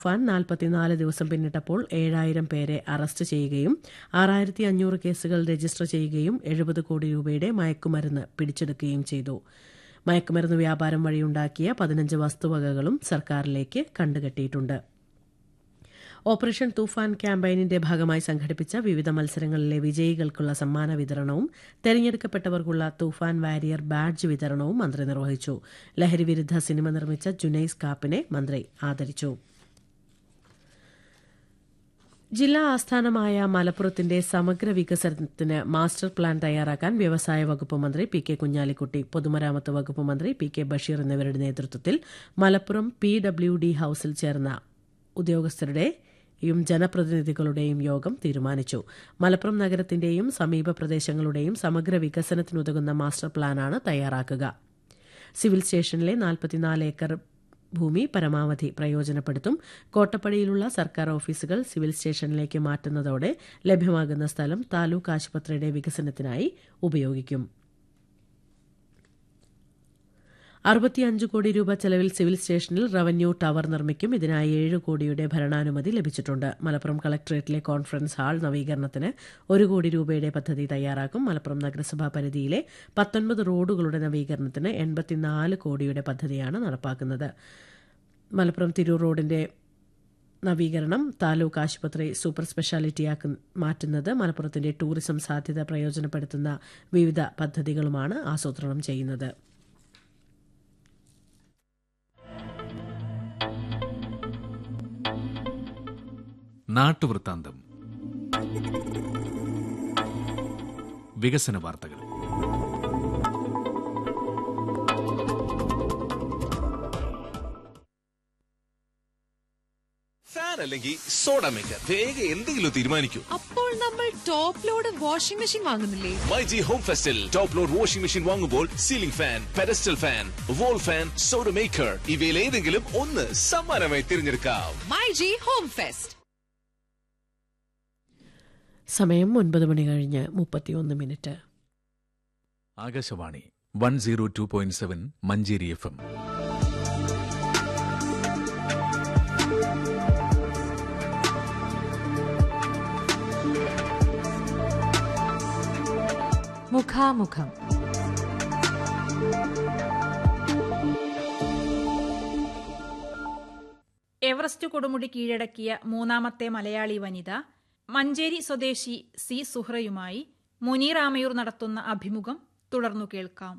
Fan നാൽപ്പത്തിനാല് ദിവസം പിന്നിട്ടപ്പോൾ ഏഴായിരം പേരെ അറസ്റ്റ് ചെയ്യുകയും ആറായിരത്തി അഞ്ഞൂറ് കേസുകൾ രജിസ്റ്റർ ചെയ്യുകയും എഴുപത് കോടി രൂപയുടെ മയക്കുമരുന്ന് പിടിച്ചെടുക്കുകയും ചെയ്തു മയക്കുമരുന്ന് വ്യാപാരം വഴിയുണ്ടാക്കിയ പതിനഞ്ച് വസ്തുവകകളും സർക്കാരിലേക്ക് കണ്ടുകെട്ടിയിട്ടുണ്ട് ഓപ്പറേഷൻ തൂഫാൻ ക്യാമ്പയിനിന്റെ ഭാഗമായി സംഘടിപ്പിച്ച വിവിധ മത്സരങ്ങളിലെ വിജയികൾക്കുള്ള സമ്മാന വിതരണവും തെരഞ്ഞെടുക്കപ്പെട്ടവർക്കുള്ള തൂഫാൻ വാരിയർ ബാഡ്ജ് വിതരണവും മന്ത്രി നിർവഹിച്ചു ലഹരിവിരുദ്ധ സിനിമ നിർമ്മിച്ച ജുനൈസ് കാപ്പിനെ മന്ത്രി ആദരിച്ചു ജില്ലാ ആസ്ഥാനമായ മലപ്പുറത്തിന്റെ സമഗ്ര വികസനത്തിന് മാസ്റ്റർ പ്ലാൻ തയ്യാറാക്കാൻ വ്യവസായ വകുപ്പ് മന്ത്രി പി കെ കുഞ്ഞാലിക്കുട്ടി പൊതുമരാമത്ത് വകുപ്പ് മന്ത്രി പി കെ ബഷീർ എന്നിവരുടെ നേതൃത്വത്തിൽ മലപ്പുറം പി ഡബ്ല്യു ഡി ഹൌസിൽ ചേർന്ന ഉദ്യോഗസ്ഥരുടെയും ജനപ്രതിനിധികളുടെയും യോഗം തീരുമാനിച്ചു മലപ്പുറം നഗരത്തിന്റെയും സമീപ പ്രദേശങ്ങളുടെയും സമഗ്ര വികസനത്തിനുതകുന്ന മാസ്റ്റർ പ്ലാനാണ് തയ്യാറാക്കുക സിവിൽ സ്റ്റേഷനിലെ നാൽപ്പത്തിനാല് ഏക്കർ ഭൂമി പരമാവധി പ്രയോജനപ്പെടുത്തും കോട്ടപ്പടിയിലുള്ള സർക്കാർ ഓഫീസുകൾ സിവിൽ സ്റ്റേഷനിലേക്ക് മാറ്റുന്നതോടെ ലഭ്യമാകുന്ന സ്ഥലം താലൂക്ക് ആശുപത്രിയുടെ വികസനത്തിനായി ഉപയോഗിക്കും അറുപത്തിയഞ്ച് കോടി രൂപ ചെലവിൽ സിവിൽ സ്റ്റേഷനിൽ റവന്യൂ ടവർ നിർമ്മിക്കും ഇതിനായി ഏഴ് കോടിയുടെ ഭരണാനുമതി ലഭിച്ചിട്ടുണ്ട് മലപ്പുറം കളക്ടറേറ്റിലെ കോൺഫറൻസ് ഹാൾ നവീകരണത്തിന് ഒരു കോടി രൂപയുടെ പദ്ധതി തയ്യാറാക്കും മലപ്പുറം നഗരസഭാ പരിധിയിലെ പത്തൊൻപത് റോഡുകളുടെ നവീകരണത്തിന് എൺപത്തിനാല് കോടിയുടെ പദ്ധതിയാണ് നടപ്പാക്കുന്നത് മലപ്പുറം തിരൂർ റോഡിന്റെ നവീകരണം താലൂക്ക് ആശുപത്രി സൂപ്പർ സ്പെഷ്യാലിറ്റിയാക്കി മാറ്റുന്നത് മലപ്പുറത്തിന്റെ ടൂറിസം സാധ്യത പ്രയോജനപ്പെടുത്തുന്ന വിവിധ പദ്ധതികളുമാണ് ആസൂത്രണം ചെയ്യുന്നത് നാട്ടുവൃത്താന്തം വികസന വാർത്തകൾ ഫാൻ അല്ലെങ്കിൽ സോഡ മേക്കർ വേഗം എന്തെങ്കിലും തീരുമാനിക്കൂ അപ്പോൾ നമ്മൾ ടോപ്പ് ലോഡ് വാഷിംഗ് മെഷീൻ വാങ്ങുന്നില്ലേ മൈ ജി ഹോം ഫെസ്റ്റിൽ ടോപ്പ് ലോഡ് വാഷിംഗ് മെഷീൻ വാങ്ങുമ്പോൾ ceiling fan pedestal fan wall fan soda maker ഇവയിൽ ഏതെങ്കിലും ഒന്ന് സമ്മാനമായി തിരഞ്ഞെടുക്കാം മൈ ജി ഹോം ഫെസ്റ്റ് സമയം ഒൻപത് മണി കഴിഞ്ഞ് മുപ്പത്തിയൊന്ന് minute Akashvani one zero two point seven Manjeri F M മുഖാമുഖം എവറസ്റ്റ് കൊടുമുടി കീഴടക്കിയ മൂന്നാമത്തെ മലയാളി വനിത മഞ്ചേരി സ്വദേശി സി സുഹ്റയുമായി മുനീർ ആമയൂർ നടത്തുന്ന അഭിമുഖം തുടർന്നു കേൾക്കാം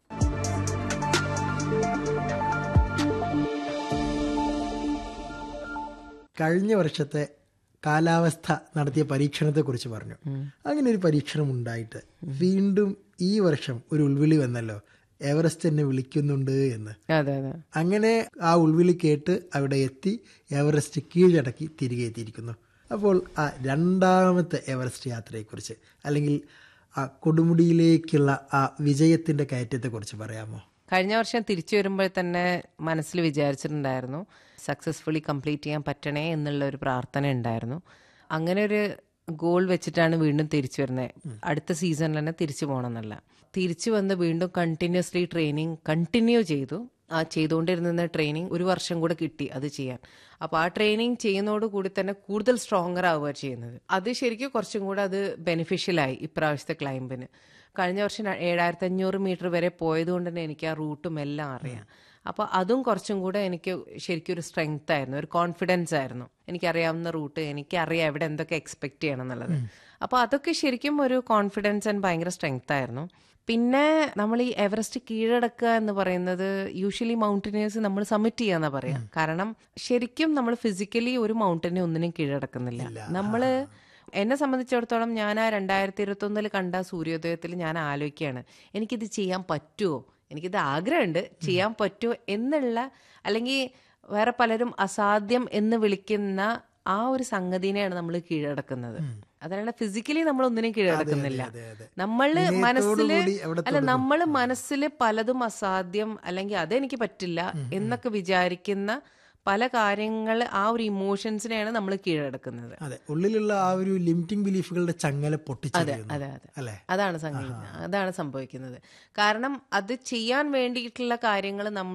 കഴിഞ്ഞ വർഷത്തെ കാലാവസ്ഥ നടത്തിയ പരീക്ഷണത്തെക്കുറിച്ച് പറഞ്ഞു അങ്ങനെ ഒരു പരീക്ഷണം ഉണ്ടായിട്ട് വീണ്ടും ഈ വർഷം ഒരു ഉൾവിളി വന്നല്ലോ എവറസ്റ്റ് എന്നെ വിളിക്കുന്നുണ്ട് എന്ന് അതെ അതെ അങ്ങനെ ആ ഉൾവിളി കേട്ട് അവിടെ എത്തി എവറസ്റ്റ് കീഴടക്കി തിരികെ എത്തിയിരിക്കുന്നു അപ്പോൾ ആ രണ്ടാമത്തെ എവറസ്റ്റ് യാത്രയെക്കുറിച്ച് അല്ലെങ്കിൽ ആ കൊടുമുടിയിലേക്കുള്ള ആ വിജയത്തിന്റെ കയറ്റത്തെക്കുറിച്ച് പറയാമോ കഴിഞ്ഞ വർഷം തിരിച്ചു വരുമ്പോൾ തന്നെ മനസ്സിൽ വിചാരിച്ചിട്ടുണ്ടായിരുന്നു സക്സസ്ഫുള്ളി കംപ്ലീറ്റ് ചെയ്യാൻ പറ്റണേ എന്നുള്ള ഒരു പ്രാർത്ഥന ഉണ്ടായിരുന്നു അങ്ങനെ ഒരു ഗോൾ വെച്ചിട്ടാണ് വീണ്ടും തിരിച്ചു വരുന്നത് അടുത്ത സീസണിൽ തന്നെ തിരിച്ചു പോകണം എന്നല്ല തിരിച്ചു വന്ന് വീണ്ടും കണ്ടിന്യൂസ്ലി ട്രെയിനിങ് കണ്ടിന്യൂ ചെയ്തു ആ ചെയ്തുകൊണ്ടിരുന്ന ട്രെയിനിങ് ഒരു വർഷം കൂടെ കിട്ടി അത് ചെയ്യാൻ അപ്പോൾ ആ ട്രെയിനിങ് ചെയ്യുന്നതോട് കൂടി തന്നെ കൂടുതൽ സ്ട്രോങ്ങർ ആവുക ചെയ്യുന്നത് അത് ശരിക്കും കുറച്ചും കൂടെ അത് ബെനിഫിഷ്യലായി ഇപ്രാവശ്യത്തെ ക്ലൈംബിന് കഴിഞ്ഞ വർഷം ഏഴായിരത്തി അഞ്ഞൂറ് മീറ്റർ വരെ പോയതുകൊണ്ട് തന്നെ എനിക്ക് ആ റൂട്ടും എല്ലാം അറിയാം അപ്പോൾ അതും കുറച്ചും കൂടെ എനിക്ക് ശരിക്കും ഒരു സ്ട്രെങ്ത് ആയിരുന്നു ഒരു കോൺഫിഡൻസ് ആയിരുന്നു എനിക്കറിയാവുന്ന റൂട്ട് എനിക്കറിയാം എവിടെ എന്തൊക്കെ എക്സ്പെക്ട് ചെയ്യണം എന്നുള്ളത് അപ്പോൾ അതൊക്കെ ശരിക്കും ഒരു കോൺഫിഡൻസ് ആൻഡ് ഭയങ്കര സ്ട്രെങ്ത് ആയിരുന്നു പിന്നെ നമ്മൾ ഈ എവറസ്റ്റ് കീഴടക്കുക എന്ന് പറയുന്നത് യൂഷ്വലി മൗണ്ടനേഴ്സ് നമ്മൾ സബ്മിറ്റ് ചെയ്യാന്നാ പറയാം കാരണം ശരിക്കും നമ്മൾ ഫിസിക്കലി ഒരു മൗണ്ടനെ ഒന്നിനും കീഴടക്കുന്നില്ല നമ്മൾ എന്നെ സംബന്ധിച്ചിടത്തോളം ഞാൻ ആ രണ്ടായിരത്തി ഇരുപത്തി ഒന്നിൽ കണ്ട സൂര്യോദയത്തിൽ ഞാൻ ആലോചിക്കുകയാണ് എനിക്കിത് ചെയ്യാൻ പറ്റുമോ എനിക്കിത് ആഗ്രഹമുണ്ട് ചെയ്യാൻ പറ്റുമോ എന്നുള്ള അല്ലെങ്കിൽ വേറെ പലരും അസാധ്യം എന്ന് വിളിക്കുന്ന ആ ഒരു സംഗതിനെയാണ് നമ്മൾ കീഴടക്കുന്നത് അതല്ലാണ്ട് ഫിസിക്കലി നമ്മൾ ഒന്നിനും കീഴടക്കുന്നില്ല അതെ, അതെ. നമ്മള് വിനയത്തോടു മനസ്സില് കൂടി അവിടെ അല്ല തുടങ്ങും. നമ്മള് മനസ്സില് പലതും അസാധ്യം അല്ലെങ്കിൽ അതെനിക്ക് പറ്റില്ല എന്നൊക്കെ വിചാരിക്കുന്ന പല കാര്യങ്ങൾ ആ ഒരു ഇമോഷൻസിനെയാണ് നമ്മൾ കീഴടക്കുന്നത് അതെ ഉള്ളിലുള്ള ആ ഒരു ലിമിറ്റിംഗ് ബിലീഫുകളുടെ ചങ്ങല പൊട്ടിച്ചെറിയുന്നു അതെ അതെ അല്ലേ അതാണ് സംഭവിക്കുന്നത് അതാണ് സംഭവിക്കുന്നത് കാരണം അത് ചെയ്യാൻ വേണ്ടിയിട്ടുള്ള കാര്യങ്ങൾ നമ്മൾ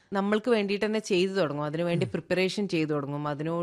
നമ്മൾക്ക് വേണ്ടിയിട്ട് തന്നെ ചെയ്തു തുടങ്ങും അതിനുവേണ്ടി പ്രിപ്പറേഷൻ ചെയ്തു തുടങ്ങും അതിനോട്